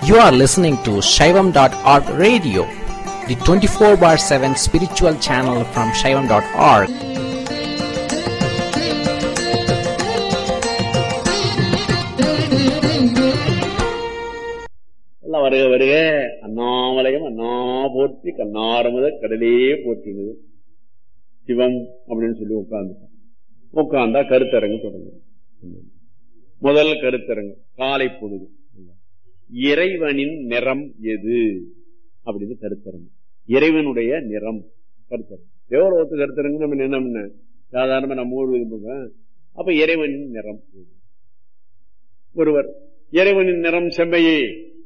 You are listening to Shaivam.org radio, the 24 bar 7 spiritual channel from Shaivam.org. எல்லாம் வருக வருக அண்ணாமலையம் அண்ணா போற்றி கண்ணாரமுத கடலே போற்றினது சிவம் அப்படின்னு சொல்லி உட்கார்ந்து உட்கார்ந்தா கருத்தரங்கு தொடங்கும் முதல் கருத்தரங்கு காலை பொழுது இறைவனின் நிறம் எது அப்படின்னு கருத்தரங்கு இறைவனுடைய நிறம் கருத்தரங்கு எவ்வளவு ஒத்து கருத்தரங்கு நம்ம என்ன பண்ண சாதாரணமா நம்ம ஊர் இது பண்றோம். அப்ப இறைவனின் நிறம் எது? ஒருவர் இறைவனின் நிறம் செம்மையே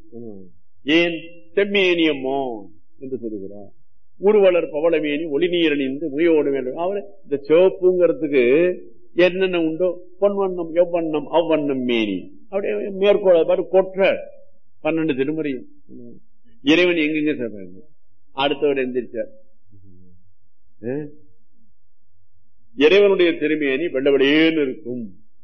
ஏன் செம்மேனியம்மோ என்று சொல்லுகிறார் உருவலர் பவளமேனி ஒளிநீரணிந்து முயோடு வேண்டும் அவரு இந்த சிவப்புங்கிறதுக்கு என்னென்ன உண்டோ பொன்வண்ணம் எவ்வண்ணம் அவ்வண்ணம் மேனி அப்படியே மேற்கோள பாரு கொற்ற பன்னெண்டு திருமுறையும் இறைவன் எங்கெங்க சொல்றாங்க அடுத்தவர் எந்திரிச்சார் அஹ்? இறைவனுடைய திருமேனி வெள்ளவெளியேன்னு இருக்கும்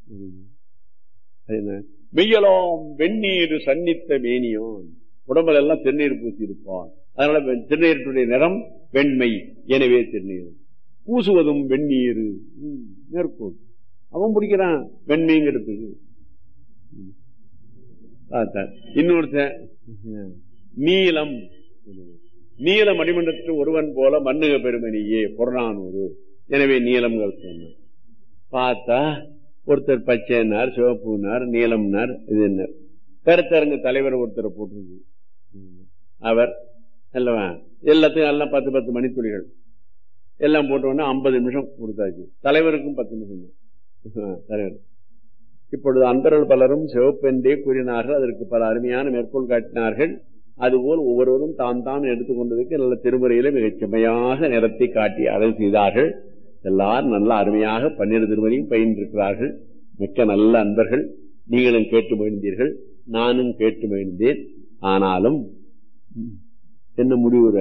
அது என்ன மெய்யலாம் வெந்நீர் சன்னித்த மேனியோன் உடம்புல எல்லாம் திருநீர் பூசி இருப்பான் அதனால வெ- திருநீருடைய நிறம் வெண்மை எனவே திருநீர் பூசுவதும் வெந்நீர் ம், மேற்கோள் அவன் பிடிக்கிறான் வெண்மைங்கிறதுக்கு ம். பார்த்தார் இன்னொருத்தன் ம், நீலம் நீல மணிமண்டலத்தில் ஒருவன் போல மண்ணுக பெருமணியே புறநானூறு எனவே நீலம் சொன்னான் பார்த்தா ஒருத்தர் பச்சைனார் சிவப்புனார் நீலம்னார் இது என்ன கருத்தரங்கு தலைவர் ஒருத்தரை போட்டிருக்கு அவர் அல்லவா எல்லாத்தையும் எல்லாம் பத்து பத்து மணித்துளிகள் எல்லாம் போட்ட உடனே ஐம்பது நிமிஷம் கொடுத்தாச்சு தலைவருக்கும் பத்து நிமிஷம் தான். ஆ, தலைவர் இப்பொழுது அந்தரல் பலரும் சிவப்பென்றே கூறினார்கள் அதற்கு பல அருமையான மேற்கோள் காட்டினார்கள் அதுபோல் ஒவ்வொருவரும் தாம் தாம் எடுத்துக்கொண்டதுக்கு நல்ல திருமுறையில மிகச் செம்மையாக நிறத்தை காட்டி அருள் செய்தார்கள் எல்லாரும் நல்ல அருமையாக பன்னிரு திருமறையும் பயின்றிருக்கிறார்கள் மிக்க நல்ல அன்பர்கள் நீங்களும் கேட்டு மகிழ்ந்தீர்கள் நானும் கேட்டு மகிழ்ந்தேன் ஆனாலும் ம், என்ன முடிவுற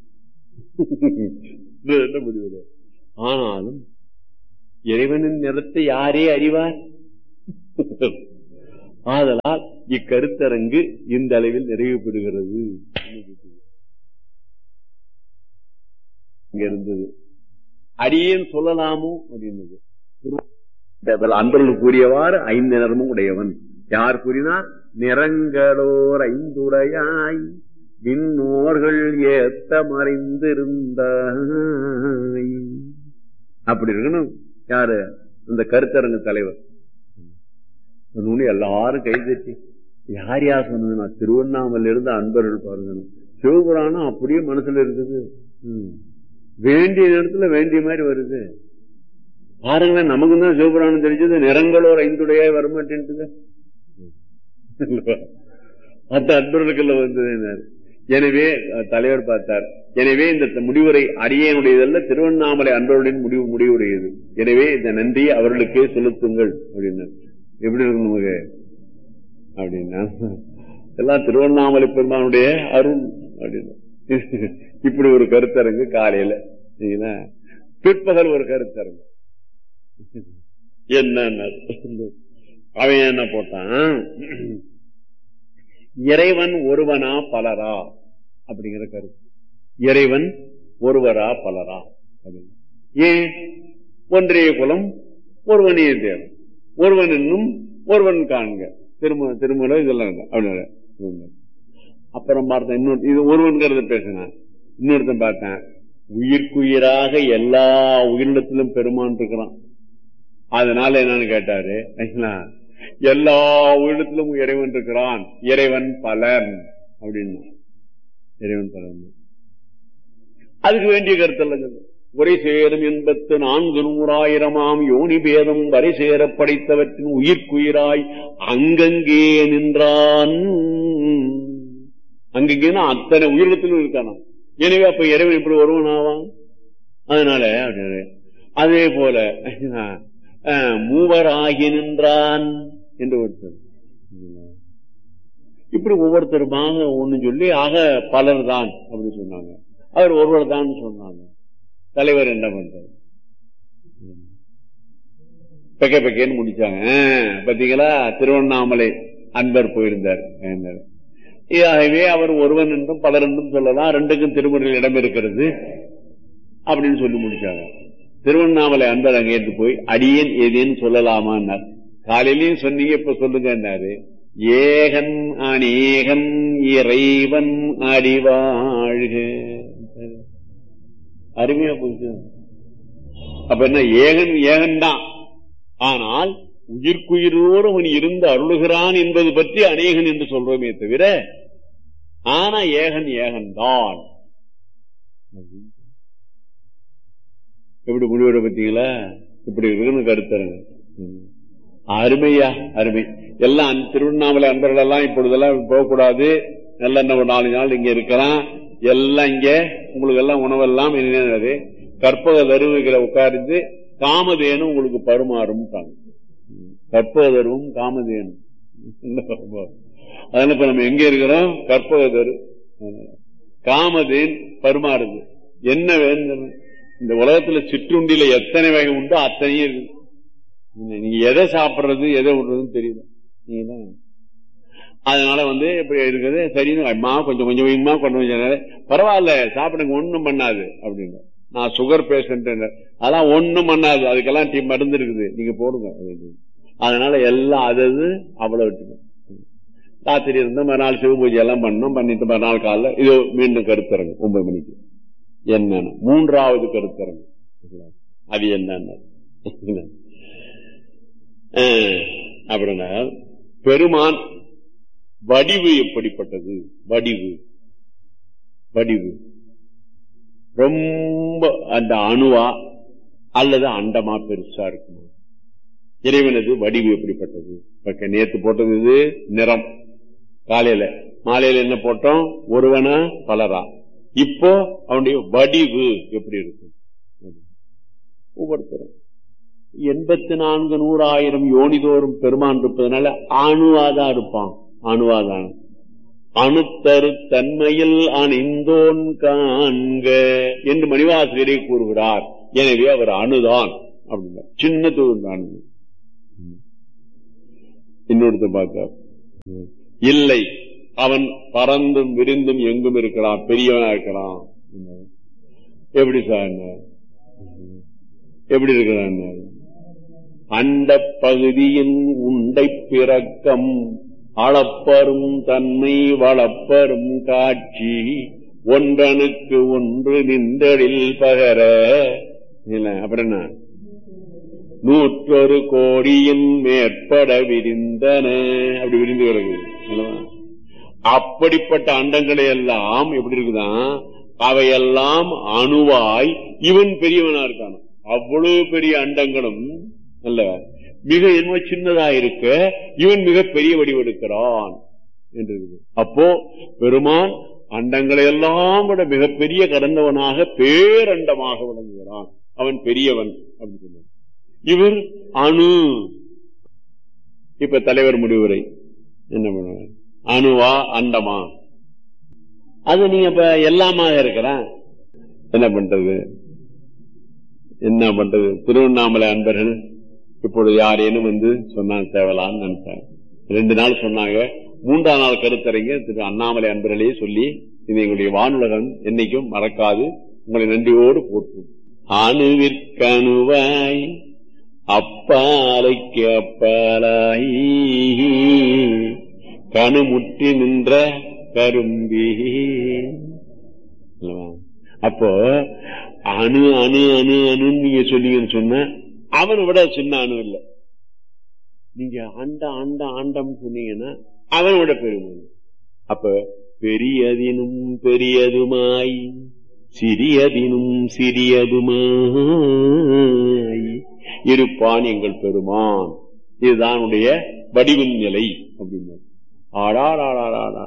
என்ன முடிவுற ஆனாலும் இறைவனின் நிறத்தை யாரே அறிவார் ஆதலால் இக்கருத்தரங்கு இந்த அளவில் நிறைவு பெறுகிறது இங்க இருந்தது அடியேன் சொல்லலாமோ அப்படின்னது அன்பர்கள் கூறியவாறு ஐந்து நிறமும் உடையவன் யார் கூறினார் நிறங்களோர் ஐந்துடையாய் விண்ணோர்கள் ஏத்த மறைந்திருந்தாய் அப்படி இருக்கணும் யாரு இந்த கருத்தரங்கு தலைவர் சொன்னோனே எல்லாரும் கை தட்டி யார் யார் சொன்னது நான் திருவண்ணாமலையில இருந்து அன்பர்கள் பாருங்க சிவபுராணம் அப்படியே மனசுல இருக்குது ம். வேண்டிய நேரத்துல வேண்டிய மாதிரி வருது பாருங்களேன் நமக்கு தான் சிவபுராணம் தெரிஞ்சது நிறங்களோர் ஐந்துடையாய் வரமாட்டேன்ட்டுது மற்ற அன்பர்களுக்குள்ள வந்தது எனவே அஹ், தலைவர் பார்த்தார் எனவே இந்த முடிவுரை அரியனுடையதல்ல திருவண்ணாமலை அன்பர்களுடன் முடிவு முடிவுடையது எனவே இந்த நன்றியை அவர்களுக்கே செலுத்துங்கள் அப்படின்னார் எப்படி இருக்கும் நமக்கு அப்படின்னா எல்லாம் திருவண்ணாமலை பெருமானுடைய அருள் அப்படின்னு இப்படி ஒரு கருத்தரங்கு காலையில சரிங்களா? பிற்பகல் ஒரு கருத்தரங்கு என்ன அவன் என்ன போட்டான் இறைவன் ஒருவனா பலரா அப்படிங்கிற கருத்து இறைவன் ஒருவரா பலரா அப்படின்னு. ஏன் ஒன்றே குலம் ஒருவனே தேவன் ஒருவன் என்னும் ஒருவன் காண்க திரும்ப திருமணம் இதெல்லாம் இல்லை. அப்படின்னு சொன்னார். அப்புறம் பார்த்தேன் இன்னொரு இது ஒருவன்கிறத பேசினேன் இன்னொருத்தன் பார்த்தேன் உயிர்க்குயிராக எல்லா உயிரினத்திலும் பெருமான் இருக்கிறான் அதனால என்னன்னு கேட்டாரு சரிங்களா? எல்லா உயிரினத்திலும் இறைவன் இருக்கிறான் இறைவன் பலன் அப்படின்னு இறைவன் பலன் அதுக்கு வேண்டிய கருத்தல்ல உரை சேரும் எண்பத்து நான்கு நூறாயிரமாம் யோனி பேதம் வரை சேர படைத்தவற்றின் உயிர்க்குயிராய் அங்கங்கே நின்றான் அங்கங்கேனா அத்தனை உயிரினத்திலும் இருக்கானாம் எனவே அப்ப இறைவன் இப்படி ஒருவன் ஆவான் அதனால அப்படின்னாரு. அதே போல அஹ், மூவராகி நின்றான் என்று ஒருத்தர் இப்படி ஒவ்வொருத்தருமாக ஒண்ணு சொல்லி ஆக பலர் தான் அப்படின்னு சொன்னாங்க அவர் ஒருவர் தான் சொன்னாங்க தலைவர் என்ன பண்றாரு பெக்க பெக்கேன்னு முடிச்சாங்க ஆ, பாத்தீங்களா திருவண்ணாமலை அன்பர் போயிருந்தார் என்றாரு. ஆகவே அவர் ஒருவன் என்றும் பலர் என்றும் சொல்லலாம் ரெண்டுக்கும் திருமுறையில் இடம் இருக்கிறது அப்படின்னு சொல்லி முடிச்சாங்க திருவண்ணாமலை அன்பர் அங்க ஏற்று போய் அடியேன் ஏதேன்னு சொல்லலாமான்னார் காலையிலயும் சொன்னீங்க இப்ப சொல்லுங்கன்னாரு ஏகன் அநேகன் இறைவன் அடிவாழ்க அருமையா போச்சு அப்ப என்ன ஏகன் ஏகன் தான் ஆனால் உயிர்க்குயிரோடு அவன் இருந்து அருளுகிறான் என்பது பற்றி அநேகன் என்று சொல்றோமே தவிர ஆனா ஏகன் ஏகன் தான் எப்படி முடிவெட பார்த்தீங்களா இப்படி இருக்குன்னு கருத்தருங்க அருமையா அருமை எல்லாம் திருவண்ணாமலை அன்பர்கள் எல்லாம் இப்பொழுதெல்லாம் போகக்கூடாது நல்ல ஒரு நாலு நாள் இங்க இருக்கலாம் எல்லாம் இங்க உங்களுக்கு எல்லாம் உணவெல்லாம் என்னது கற்பக தருவுகளை உட்கார்ந்து காமதேனும் உங்களுக்கு பருமாறும் கற்பகதரும் காமதேனும் அதனால இப்ப நம்ம எங்க இருக்கிறோம் கற்பகதரு காமதேன் பருமாறுது என்ன வேணும் இந்த உலகத்துல சிற்றுண்டியில எத்தனை வகை உண்டோ அத்தனையும் இருக்கு நீங்க எதை சாப்பிடுறது எதை விடுறதுன்னு தெரியல நீங்க அதனால வந்து இப்படி இருக்குது சரின்னு அம்மா கொஞ்சம் கொஞ்சம் கொஞ்சமா கொண்டு வந்து பரவாயில்ல சாப்பிடுங்க ஒண்ணும் பண்ணாது அப்படின்னு நான் சுகர் பேஷண்ட் அதெல்லாம் ஒண்ணும் பண்ணாது அதுக்கெல்லாம் டீ மருந்து இருக்குது நீங்க போடுங்க அதனால எல்லாம் அது அவ்வளவு விட்டுங்க ராத்திரி இருந்து மறுநாள் சிவ பூஜை எல்லாம் பண்ணோம் பண்ணிட்டு மறுநாள் காலைல இது மீண்டும் கருத்தரங்க ஒன்பது மணிக்கு என்னன்னு மூன்றாவது கருத்தரங்க அது என்னன்னு அப்படின்னா பெருமான் வடிவு எப்படிப்பட்டது வடிவு வடிவு ரொம்ப அந்த அணுவா அல்லது அண்டமா பெருசா இருக்குமா இறைவனது வடிவு எப்படிப்பட்டது நேத்து போட்டது இது நிறம் காலையில மாலையில என்ன போட்டோம் ஒருவனா பலரா இப்போ அவனுடைய வடிவு எப்படி இருக்கும் ஒவ்வொருத்தரும் எண்பத்தி நான்கு நூறாயிரம் யோனிதோறும் பெருமான் இருப்பதனால அணுவாதான் இருப்பான் அணுவாதான் அணுத்தரு தன்மையில் அணிந்தோன் காண்க என்று மணிவாசகரே கூறுகிறார் எனவே அவர் அணுதான் அப்படின்னா சின்ன தொழில் இன்னொருத்த பார்த்தார் இல்லை அவன் பறந்தும் விரிந்தும் எங்கும் இருக்கிறான் பெரியவனா இருக்கிறான் எப்படி சார் எப்படி இருக்கிறான் அண்ட பகுதியின் உண்டை பிறக்கம் அளப்பரும் தன்மை வளப்பரும் காட்சி ஒன்றனுக்கு ஒன்று நின்றடில் பகர அப்புறம் என்ன நூற்றொரு கோடியின் மேற்பட விரிந்தன அப்படி விரிந்து கிடக்குது அப்படிப்பட்ட அண்டங்களை எல்லாம் எப்படி இருக்குதான் அவையெல்லாம் அணுவாய் இவன் பெரியவனா இருக்கான அவ்வளவு பெரிய அண்டங்களும் அல்ல மிக என்ன சின்னதா இருக்க இவன் மிக பெரிய வடிவெடுக்கிறான் என்று அப்போ பெருமான் அண்டங்களை எல்லாம் விட மிகப்பெரிய கடந்தவனாக பேரண்டமாக விளங்குகிறான் அவன் பெரியவன் அப்படின்னு சொன்னான் இவர் அணு இப்ப தலைவர் முடிவுரை என்ன பண்ணுவார் அணுவா அண்டமா அது நீங்க இப்ப எல்லாமாக இருக்கிறான் என்ன பண்றது என்ன பண்றது திருவண்ணாமலை அன்பர்கள் இப்பொழுது யாரேனும் வந்து சொன்னாங்க தேவலான்னு நினைச்சாங்க ரெண்டு நாள் சொன்னாங்க மூன்றாம் நாள் கருத்தரங்க திரு அண்ணாமலை அன்பர்களையே சொல்லி இது எங்களுடைய வானுலகம் என்னைக்கும் மறக்காது உங்களை நன்றியோடு போற்றும் அணுவிற்கணுவாய் அப்பாலைக்கு அப்பாலாய் கணுமுற்றி நின்ற கரும்பி அப்போ அணு அணு அணு அணுன்னு நீங்க சொன்னீங்கன்னு சொன்ன அவனை விட சின்ன அணு இல்லை நீங்க அண்ட அண்ட ஆண்டம் சொன்னீங்கன்னா அவனை விட பெருமை அப்ப பெரியதினும் பெரியதுமாய் சிறியதினும் சிறியதுமாய் இருப்பான் எங்கள் பெருமான் இதுதான் உடைய வடிவின் நிலை அப்படின்னு ஆடாடாடாடாடா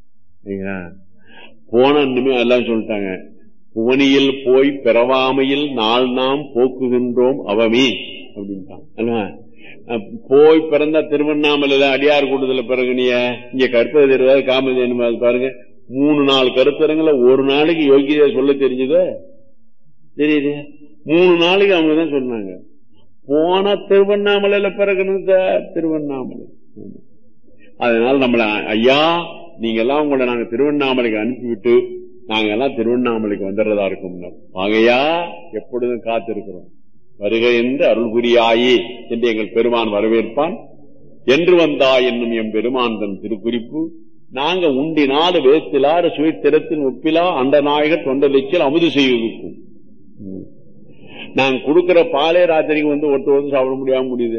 போன இனிமே எல்லாம் சொல்லிட்டாங்க புவனியில் போய் பிறவாமையில் நாள் நாம் போக்குகின்றோம் அவமே அப்படின்ட்டான் போய் பிறந்தா திருவண்ணாமலையில அடியார் கூட்டத்துல பிறகு நீ இங்க கற்பது தெரியாது காமதேனு பாருங்க மூணு நாலு கருத்தரங்கள ஒரு நாளைக்கு யோகியதை சொல்ல தெரிஞ்சது தெரியுது மூணு நாளைக்கு அவங்க தான் சொன்னாங்க போன திருவண்ணாமலையில பிறகுன்னு திருவண்ணாமலை அதனால நம்மள ஐயா நீங்க எல்லாம் உங்களை நாங்க திருவண்ணாமலைக்கு அனுப்பிவிட்டு நாங்க எல்லாம் திருவண்ணாமலைக்கு வந்துடுறதா இருக்கும் ஆகையா எப்பொழுதும் காத்திருக்கிறோம் வருக என்று அருள் புரியாயே என்று எங்கள் பெருமான் வரவேற்பான் என்று வந்தாய் என்னும் எம் பெருமான் தன் திருக்குறிப்பு நாங்க உண்டினாடு வேத்திலாறு சுயத்திரத்தின் ஒப்பிலா அந்த நாயகர் தொண்டை லட்சியில் அமுது செய்வதற்கும் நான் கொடுக்கிற பாலே ராத்திரிக்கு வந்து ஒருத்தர் வந்து சாப்பிட முடியாம முடியுது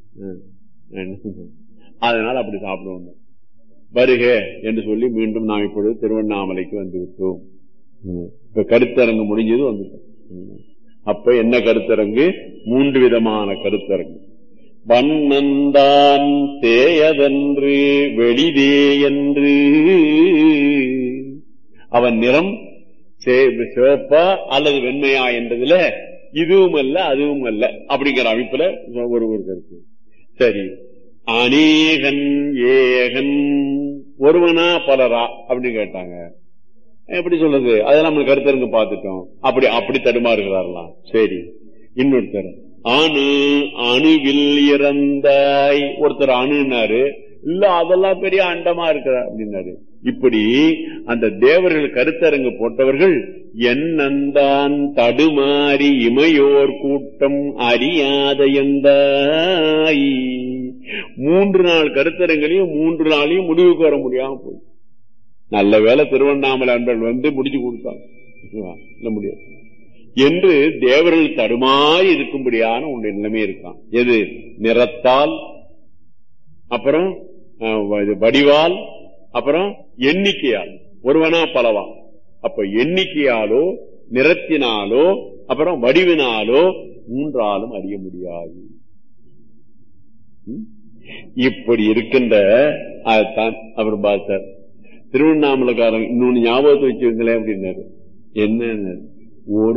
அதனால அப்படி சாப்பிடுவோம் வருக என்று சொல்லி மீண்டும் நாம் இப்பொழுது திருவண்ணாமலைக்கு வந்து விட்டோம் இப்ப கருத்தரங்கு முடிஞ்சது வந்துட்டோம் அப்ப என்ன கருத்தரங்கு மூன்று விதமான கருத்தரங்கு வண்ணந்தான் தேயதன்று வெளிதே என்று அவன் நிறம் சிவப்பா அல்லது வெண்மையா என்றதுல இதுவும் அல்ல அதுவும் அல்ல அப்படிங்கிற அமைப்புல ஒரு ஒரு கருத்து சரி அநேகன் ஏகன் ஒருவனா பலரா அப்படின்னு கேட்டாங்க எப்படி சொல்றது அதெல்லாம் நம்ம கருத்தரங்கு பார்த்துட்டோம் அப்படி அப்படி தடுமாறுகிறாரலாம் சரி இன்னொருத்தர் அணு அணுவில் இறந்தாய் ஒருத்தர் அணுனாரு இல்ல அதெல்லாம் பெரிய அண்டமா இருக்கிறார் அப்படின்னாரு இப்படி அந்த தேவர்கள் கருத்தரங்கு போட்டவர்கள் என்னந்தான் தடுமாறி இமையோர் கூட்டம் அறியாத எந்தாய் மூன்று நாள் கருத்தரங்களையும் மூன்று நாளையும் முடிவுக்கு வர முடியாம போய் நல்ல வேலை திருவண்ணாமலை அன்பர்கள் வந்து முடிச்சு கொடுத்தாங்க முடியாது என்று தேவர்கள் தடுமாறி இருக்கும்படியான உன்னுடைய நிலைமை இருக்கான் எது நிறத்தால் அப்புறம் வடிவால் அப்புறம் எண்ணிக்கையால் ஒருவனா பலவா அப்ப எண்ணிக்கையாலோ நிறத்தினாலோ அப்புறம் வடிவினாலோ மூன்றாலும் அறிய முடியாது இப்படி இருக்கின்ற அதைத்தான் அவர் பார்த்தார் திருவண்ணாமலைக்காரன் இன்னொன்னு ஞாபகத்தை வச்சுங்களேன் அப்படின்னாரு என்ன ஒரு